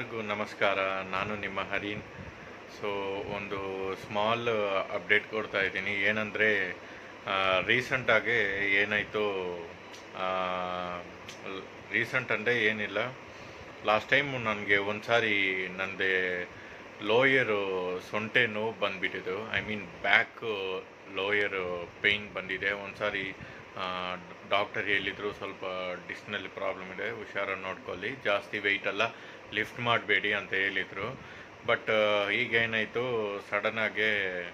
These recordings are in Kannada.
ಎಲ್ಲರಿಗೂ ನಮಸ್ಕಾರ ನಾನು ನಿಮ್ಮ ಹರೀನ್ ಸೊ ಒಂದು ಸ್ಮಾಲ್ ಅಪ್ಡೇಟ್ ಕೊಡ್ತಾ ಇದ್ದೀನಿ ಏನಂದರೆ ರೀಸೆಂಟಾಗಿ ಏನಾಯಿತು ರೀಸೆಂಟ್ ಅಂದರೆ ಏನಿಲ್ಲ ಲಾಸ್ಟ್ ಟೈಮ್ ನನಗೆ ಒಂದು ಸಾರಿ ನನ್ನದೇ ಲೋಯರು ಸೊಂಟೆ ನೋವು ಬಂದುಬಿಟ್ಟಿದ್ದು I mean back lower pain ಬಂದಿದೆ ಒಂದು ಸಾರಿ ಡಾಕ್ಟರ್ ಹೇಳಿದರು ಸ್ವಲ್ಪ ಡಿಸ್ನಲ್ಲಿ ಪ್ರಾಬ್ಲಮ್ ಇದೆ ಹುಷಾರಾಗಿ ನೋಡ್ಕೊಳ್ಳಿ ಜಾಸ್ತಿ ವೆಯ್ಟ್ ಎಲ್ಲ ಲಿಫ್ಟ್ ಮಾಡಬೇಡಿ ಅಂತ ಹೇಳಿದರು ಬಟ್ ಈಗ ಏನಾಯಿತು ಸಡನ್ನಾಗೆ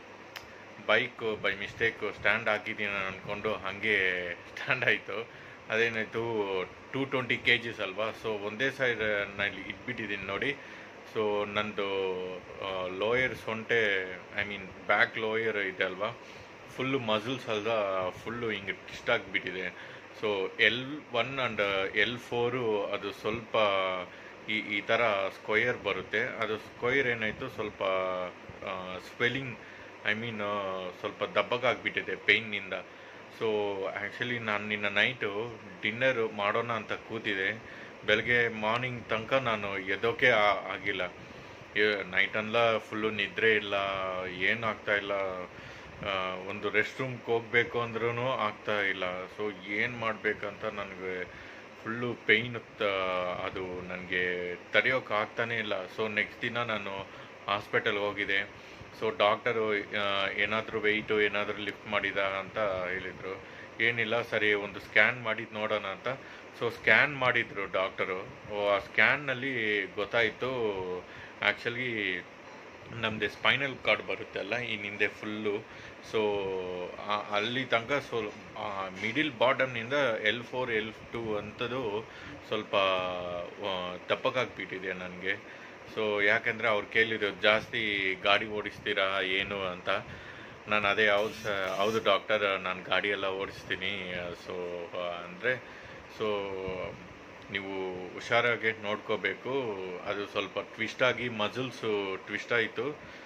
ಬೈಕ್ ಬೈ ಮಿಸ್ಟೇಕ್ ಸ್ಟ್ಯಾಂಡ್ ಹಾಕಿದ್ದೀನಿ ಅಂದ್ಕೊಂಡು ಹಾಗೆ ಸ್ಟ್ಯಾಂಡ್ ಆಯಿತು ಅದೇನಾಯಿತು ಟೂ ಟ್ವೆಂಟಿ ಕೆ ಜಿಸ್ ಅಲ್ವಾ ಸೊ ಒಂದೇ ಸೈಡ್ ನಲ್ಲಿ ಇಟ್ಬಿಟ್ಟಿದ್ದೀನಿ ನೋಡಿ ಸೊ ನಂದು ಲೋಯರ್ ಸೊಂಟೆ ಐ ಮೀನ್ ಬ್ಯಾಕ್ ಲೋಯರ್ ಇದೆ ಅಲ್ವಾ ಫುಲ್ಲು ಮಸಲ್ಸ್ ಅಲ್ದ ಫುಲ್ಲು ಹಿಂಗೆ ಟ್ವಿಸ್ಟ್ ಆಗಿಬಿಟ್ಟಿದೆ so L one and L four ಅದು ಸ್ವಲ್ಪ ಈ ಈ ಥರ ಸ್ಕ್ವಯರ್ ಬರುತ್ತೆ ಅದು ಸ್ಕ್ವಯರ್ ಏನಾಯಿತು ಸ್ವಲ್ಪ ಸ್ವೆಲ್ಲಿಂಗ್ ಐ ಮೀನ್ ಸ್ವಲ್ಪ ದಬ್ಬಗಾಗ್ಬಿಟ್ಟಿದೆ ಪೇಯ್ನಿಂದ ಸೊ ಆ್ಯಕ್ಚುಲಿ ನಾನು ನಿನ್ನ ನೈಟು ಡಿನ್ನರ್ ಮಾಡೋಣ ಅಂತ ಕೂತಿದೆ ಬೆಳಗ್ಗೆ ಮಾರ್ನಿಂಗ್ ತನಕ ನಾನು ಎದೋಕೆ ಆ- ಆಗಿಲ್ಲ ನೈಟೆಲ್ಲ ಫುಲ್ಲು ನಿದ್ರೆ ಇಲ್ಲ ಏನು ಆಗ್ತಾ ಇಲ್ಲ ಆ, ಒಂದು ರೆಸ್ಟ್ ರೂಮ್ಗೆ ಹೋಗ್ಬೇಕು ಅಂದ್ರೂ ಆಗ್ತಾ ಇಲ್ಲ ಸೊ ಏನು ಮಾಡಬೇಕಂತ ನನಗೆ ಫುಲ್ಲು ಪೇಯ್ನ್ ಅದು ನನಗೆ ತಡೆಯೋಕೆ ಆಗ್ತಾನೇ ಇಲ್ಲ ಸೊ ನೆಕ್ಸ್ಟ್ ದಿನ ನಾನು ಹಾಸ್ಪಿಟಲ್ಗೆ ಹೋಗಿದೆ ಸೊ ಡಾಕ್ಟರು ಏನಾದರೂ ವೆಯ್ಟು ಏನಾದರೂ ಲಿಫ್ಟ್ ಮಾಡಿದ ಅಂತ ಹೇಳಿದರು ಏನಿಲ್ಲ ಸರಿ ಒಂದು ಸ್ಕ್ಯಾನ್ ಮಾಡಿದ್ದು ನೋಡೋಣ ಅಂತ ಸೊ ಸ್ಕ್ಯಾನ್ ಮಾಡಿದರು ಡಾಕ್ಟರು ಆ ಸ್ಕ್ಯಾನ್ನಲ್ಲಿ ಗೊತ್ತಾಯಿತು ಆ್ಯಕ್ಚುಲಿ ನಮ್ಮದೇ ಸ್ಪೈನಲ್ ಕಾರ್ಡ್ ಬರುತ್ತೆ ಅಲ್ಲ ಈ ಹಿಂದೆ ಫುಲ್ಲು ಸೊ ಅಲ್ಲಿ ತನಕ ಸೊ ಮಿಡಿಲ್ ಬಾಟಮ್ನಿಂದ ಎಲ್ ಫೋರ್ ಎಲ್ ಟು ಅಂಥದ್ದು ಸ್ವಲ್ಪ ದಪ್ಪಗಾಗ್ಬಿಟ್ಟಿದೆ ನನಗೆ ಸೊ ಯಾಕೆಂದರೆ ಅವ್ರು ಕೇಳಿರೋದು ಜಾಸ್ತಿ ಗಾಡಿ ಓಡಿಸ್ತೀರಾ ಏನು ಅಂತ ನಾನು ಅದೇ ಹೌದು ಸ ಹೌದು ಡಾಕ್ಟರ್ ನಾನು ಗಾಡಿ ಎಲ್ಲ ಓಡಿಸ್ತೀನಿ ಸೊ ಅಂದರೆ ಸೊ ನೀವು ಹುಷಾರಾಗಿ ನೋಡ್ಕೋಬೇಕು ಅದು ಸ್ವಲ್ಪ ಟ್ವಿಸ್ಟ್ ಆಗಿ ಮಸಲ್ಸು ಟ್ವಿಸ್ಟ್ ಆಯಿತು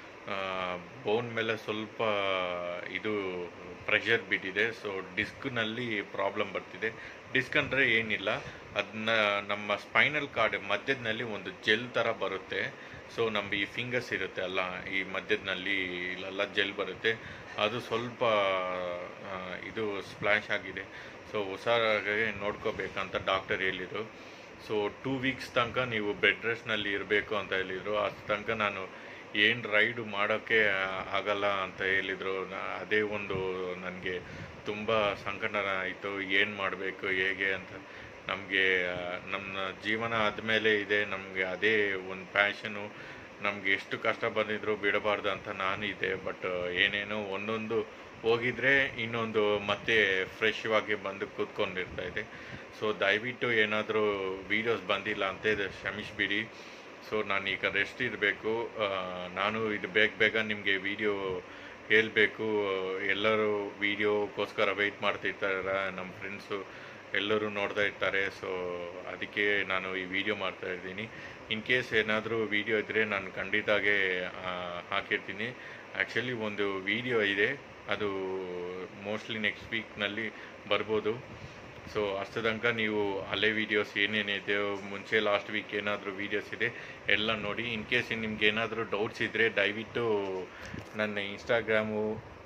ಬೋನ್ ಮೇಲೆ ಸ್ವಲ್ಪ ಇದು ಪ್ರೆಷರ್ ಬಿಟ್ಟಿದೆ ಸೊ ಡಿಸ್ಕ್ನಲ್ಲಿ ಪ್ರಾಬ್ಲಮ್ ಬರ್ತಿದೆ ಡಿಸ್ಕ್ ಅಂದರೆ ಏನಿಲ್ಲ ಅದನ್ನ ನಮ್ಮ ಸ್ಪೈನಲ್ ಕಾರ್ಡ್ ಮಧ್ಯದಲ್ಲಿ ಒಂದು ಜೆಲ್ ಥರ ಬರುತ್ತೆ ಸೊ ನಮ್ಮ ಈ ಫಿಂಗರ್ಸ್ ಇರುತ್ತೆ ಅಲ್ಲ ಈ ಮಧ್ಯದಲ್ಲಿ ಇಲ್ಲೆಲ್ಲ ಜೆಲ್ ಬರುತ್ತೆ ಅದು ಸ್ವಲ್ಪ ಆ, ಇದು ಸ್ಪ್ಲಾಶ್ ಆಗಿದೆ ಸೊ ಹುಷಾರಾಗಿ ನೋಡ್ಕೋಬೇಕಂತ ಡಾಕ್ಟರ್ ಹೇಳಿದರು ಸೊ ಟೂ ವೀಕ್ಸ್ ತನಕ ನೀವು ಬೆಡ್ ರೆಸ್ಟ್ನಲ್ಲಿ ಇರಬೇಕು ಅಂತ ಹೇಳಿದರು ಅಷ್ಟು ತನಕ ನಾನು ಏನು ರೈಡು ಮಾಡೋಕ್ಕೆ ಆಗಲ್ಲ ಅಂತ ಹೇಳಿದರು ಅದೇ ಒಂದು ನನಗೆ ತುಂಬ ಸಂಕಟ ಆಯಿತು ಏನು ಮಾಡಬೇಕು ಹೇಗೆ ಅಂತ ನಮಗೆ ನಮ್ಮ ಜೀವನ ಆದಮೇಲೆ ಇದೆ ನಮಗೆ ಅದೇ ಒಂದು ಪ್ಯಾಷನು ನಮಗೆ ಎಷ್ಟು ಕಷ್ಟ ಬಂದಿದ್ರು ಬಿಡಬಾರ್ದು ಅಂತ ನಾನಿದೆ ಬಟ್ ಏನೇನೋ ಒಂದೊಂದು ಹೋಗಿದ್ರೆ ಇನ್ನೊಂದು ಮತ್ತೆ ಫ್ರೆಶ್ ಆಗಿ ಬಂದು ಕೂತ್ಕೊಂಡಿರ್ತಾ ಇದೆ ಸೊ ದಯವಿಟ್ಟು ಏನಾದರೂ ವೀಡಿಯೋಸ್ ಬಂದಿಲ್ಲ ಅಂತ ಇದೆ ಕ್ಷಮಿಸ್ಬಿಡಿ ಸೊ ನಾನು ಈಗ ರೆಸ್ಟ್ ಇರಬೇಕು ನಾನು ಇದು ಬೇಗ ಬೇಗ ನಿಮಗೆ ವಿಡಿಯೋ ಹೇಳಬೇಕು ಎಲ್ಲರೂ ವೀಡಿಯೋಗೋಸ್ಕರ ವೆಯ್ಟ್ ಮಾಡ್ತಿರ್ತಾರೆ ನಮ್ಮ ಫ್ರೆಂಡ್ಸು ಎಲ್ಲರೂ ನೋಡ್ತಾ ಇರ್ತಾರೆ ಸೊ ಅದಕ್ಕೆ ನಾನು ಈ ವಿಡಿಯೋ ಮಾಡ್ತಾ ಇದ್ದೀನಿ ಇನ್ ಕೇಸ್ ಏನಾದರೂ ವಿಡಿಯೋ ಇದ್ದರೆ ನಾನು ಖಂಡಿತಾಗೆ ಆ, ಹಾಕಿರ್ತೀನಿ ಆ್ಯಕ್ಚುಲಿ ಒಂದು ವಿಡಿಯೋ ಇದೆ ಅದು ಮೋಸ್ಟ್ಲಿ ನೆಕ್ಸ್ಟ್ ವೀಕ್ನಲ್ಲಿ ಬರ್ಬೋದು ಸೊ ಅಷ್ಟು ತನಕ ನೀವು ಹಳೆ ವೀಡಿಯೋಸ್ ಏನೇನಿದೆ ಮುಂಚೆ ಲಾಸ್ಟ್ ವೀಕ್ ಏನಾದರೂ ವೀಡಿಯೋಸ್ ಇದೆ ಎಲ್ಲ ನೋಡಿ ಇನ್ ಕೇಸ್ ನಿಮ್ಗೆ ಏನಾದರೂ ಡೌಟ್ಸ್ ಇದ್ದರೆ ದಯವಿಟ್ಟು ನನ್ನ ಇನ್ಸ್ಟಾಗ್ರಾಮು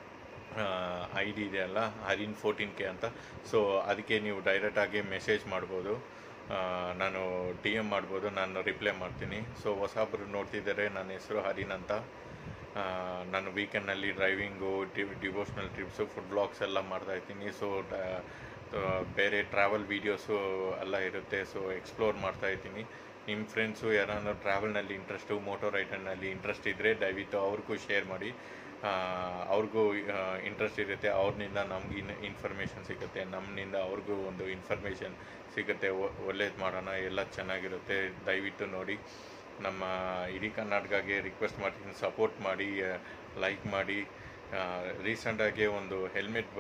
ಐ ಡಿ ಇದೆ ಅಲ್ಲ ಹರಿನ್ ಫೋರ್ಟೀನ್ ಕೆ ಅಂತ ಸೊ ಅದಕ್ಕೆ ನೀವು ಡೈರೆಕ್ಟಾಗಿ ಮೆಸೇಜ್ ಮಾಡ್ಬೋದು ಆ, ನಾನು ಡಿ ಎಮ್ ಮಾಡ್ಬೋದು ನಾನು ರಿಪ್ಲೈ ಮಾಡ್ತೀನಿ ಸೊ ಹೊಸಬ್ರು ನೋಡ್ತಿದ್ದಾರೆ ನನ್ನ ಹೆಸರು ಹರಿನ್ ಅಂತ ಆ, ನಾನು ವೀಕೆಂಡ್ನಲ್ಲಿ ಡ್ರೈವಿಂಗು ಡಿ ಡಿವೋಷ್ನಲ್ ಟ್ರಿಪ್ಸು ಫುಡ್ ಬ್ಲಾಗ್ಸ್ ಎಲ್ಲ ಮಾಡ್ತಾ ಇರ್ತೀನಿ ಸೊ ಬೇರೆ ಟ್ರಾವೆಲ್ ವೀಡಿಯೋಸು ಎಲ್ಲ ಇರುತ್ತೆ ಸೊ ಎಕ್ಸ್ಪ್ಲೋರ್ ಮಾಡ್ತಾ ಇರ್ತೀನಿ ನಿಮ್ಮ ಫ್ರೆಂಡ್ಸು ಯಾರಾದ್ರೂ ಟ್ರಾವೆಲ್ನಲ್ಲಿ ಇಂಟ್ರೆಸ್ಟು ಮೋಟೋ ರೈಡರ್ನಲ್ಲಿ ಇಂಟ್ರೆಸ್ಟ್ ಇದ್ದರೆ ದಯವಿಟ್ಟು ಅವ್ರಿಗೂ ಶೇರ್ ಮಾಡಿ ಆ, ಅವ್ರಿಗೂ ಇಂಟ್ರೆಸ್ಟ್ ಇರುತ್ತೆ ಅವ್ರನಿಂದ ನಮ್ಗೆ ಇನ್ ಇನ್ಫಾರ್ಮೇಷನ್ ಸಿಗುತ್ತೆ ನಮ್ಮಿಂದ ಅವ್ರಿಗೂ ಒಂದು ಇನ್ಫಾರ್ಮೇಷನ್ ಸಿಗುತ್ತೆ ಒಳ್ಳೇದು ಮಾಡೋಣ ಎಲ್ಲ ಚೆನ್ನಾಗಿರುತ್ತೆ ದಯವಿಟ್ಟು ನೋಡಿ ನಮ್ಮ ಇಡೀ ಕರ್ನಾಟಕಗೆ ರಿಕ್ವೆಸ್ಟ್ ಮಾಡ್ತೀನಿ ಸಪೋರ್ಟ್ ಮಾಡಿ ಲೈಕ್ ಮಾಡಿ ರೀಸೆಂಟಾಗಿ ಒಂದು helmet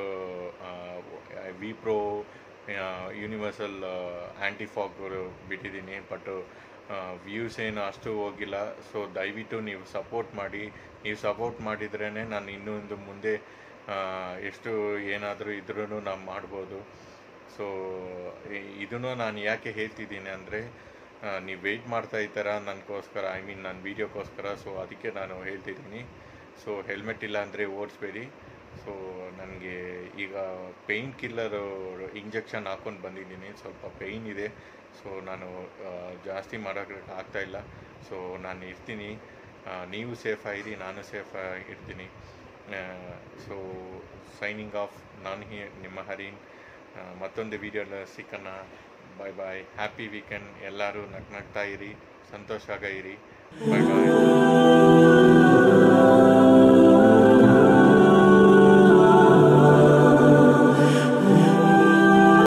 V pro universal anti fog ಬಿಟ್ಟಿದ್ದೀನಿ ಬಟ್ ವ್ಯೂಸ್ ಏನು ಅಷ್ಟು ಹೋಗಿಲ್ಲ ಸೊ ದಯವಿಟ್ಟು ನೀವು ಸಪೋರ್ಟ್ ಮಾಡಿ ನೀವು ಸಪೋರ್ಟ್ ಮಾಡಿದ್ರೇ ನಾನು ಇನ್ನೂ ಒಂದು ಮುಂದೆ ಆ, ಎಷ್ಟು ಏನಾದರೂ ಇದ್ರೂ ನಾವು ಮಾಡ್ಬೋದು ಸೊ ಇದನ್ನು ನಾನು ಯಾಕೆ ಹೇಳ್ತಿದ್ದೀನಿ ಅಂದರೆ ನೀವು ವೆಯ್ಟ್ ಮಾಡ್ತಾ ಇದ್ದೀರಾ ನನಗೋಸ್ಕರ ಐ ಮೀನ್ ನನ್ನ ವೀಡಿಯೋಕ್ಕೋಸ್ಕರ ಸೊ ಅದಕ್ಕೆ ನಾನು ಹೇಳ್ತಿದ್ದೀನಿ ಸೊ ಹೆಲ್ಮೆಟ್ ಇಲ್ಲ ಅಂದರೆ ಓಡಿಸ್ಬೇಡಿ ಸೊ ನನಗೆ ಈಗ ಪೇಯ್ನ್ ಕಿಲ್ಲರು ಇಂಜೆಕ್ಷನ್ ಹಾಕ್ಕೊಂಡು ಬಂದಿದ್ದೀನಿ ಸ್ವಲ್ಪ ಪೇಯ್ನ್ ಇದೆ ಸೊ ನಾನು ಆ, ಜಾಸ್ತಿ ಮಾಡೋಕ್ಕೆ ಆಗ್ತಾಯಿಲ್ಲ ಸೊ ನಾನು ಇರ್ತೀನಿ ಆ, ನೀವು ಸೇಫ್ ಆಗಿರಿ ನಾನು ಸೇಫ್ ಇರ್ತೀನಿ ಸೊ ಸೈನಿಂಗ್ ಆಫ್ ನಾನು ಹಿ ನಿಮ್ಮ ಹರೀನ್ ಆ, ಮತ್ತೊಂದು ವಿಡಿಯೋಲ್ಲ ಸಿಕ್ಕಣ ಬಾಯ್ ಬಾಯ್ ಹ್ಯಾಪಿ ವೀಕೆಂಡ್ ಎಲ್ಲರೂ ನಗ್ ನಗ್ತಾ ಇರಿ ಸಂತೋಷ ಇರಿ ಬಾಯ್ ಬಾಯ್